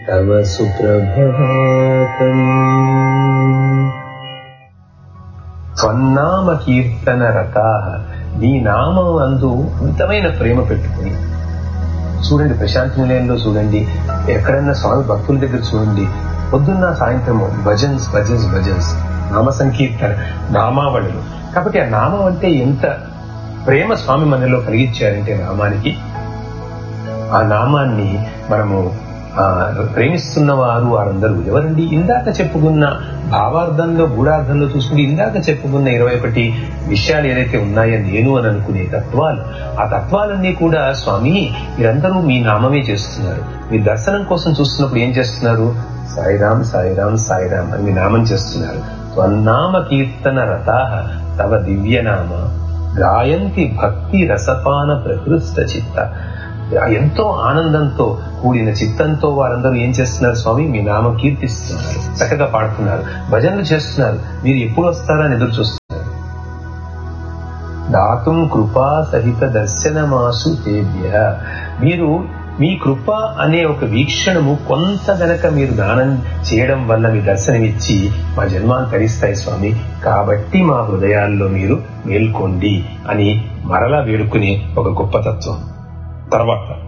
तव सुप्रभातम् స్వన్నామ కీర్తన రతా నీ నామం అందు అమితమైన ప్రేమ పెట్టుకుని చూడండి ప్రశాంతి నిలయంలో చూడండి ఎక్కడన్నా స్వామి భక్తుల దగ్గర చూడండి పొద్దున్న సాయంత్రము భజన్స్ భజన్స్ భజన్స్ నామ సంకీర్తన నామావళులు కాబట్టి ఆ నామం అంటే ఎంత ప్రేమ స్వామి మనలో కలిగించారంటే నామానికి ఆ నామాన్ని మనము ఆ ప్రేమిస్తున్న వారు వారందరూ ఎవరండి ఇందాక చెప్పుకున్న భావార్థంలో గూఢార్థంలో చూసుకుంటే ఇందాక చెప్పుకున్న ఇరవై ఒకటి విషయాలు ఏదైతే ఉన్నాయో నేను అని అనుకునే తత్వాలు ఆ తత్వాలన్నీ కూడా స్వామి మీరందరూ మీ నామమే చేస్తున్నారు మీ దర్శనం కోసం చూస్తున్నప్పుడు ఏం చేస్తున్నారు సాయిరాం సాయిరాం సాయిరాం అని మీ నామం చేస్తున్నారు త్వన్నామ కీర్తన రథాహ తవ దివ్యనామ గాయంతి భక్తి రసపాన ప్రకృష్ట చిత్త ఎంతో ఆనందంతో కూడిన చిత్తంతో వారందరూ ఏం చేస్తున్నారు స్వామి మీ నామం కీర్తిస్తున్నారు చక్కగా పాడుతున్నారు భజనలు చేస్తున్నారు మీరు ఎప్పుడు వస్తారని ఎదురు చూస్తున్నారు దాతుం కృపా సహిత దర్శనమాసు తేభ్య మీరు మీ కృప అనే ఒక వీక్షణము కొంత గనక మీరు దానం చేయడం వల్ల మీ దర్శనమిచ్చి మా జన్మాన్ని తరిస్తాయి స్వామి కాబట్టి మా హృదయాల్లో మీరు మేల్కోండి అని మరలా వేడుకునే ఒక గొప్ప తత్వం తర్వాత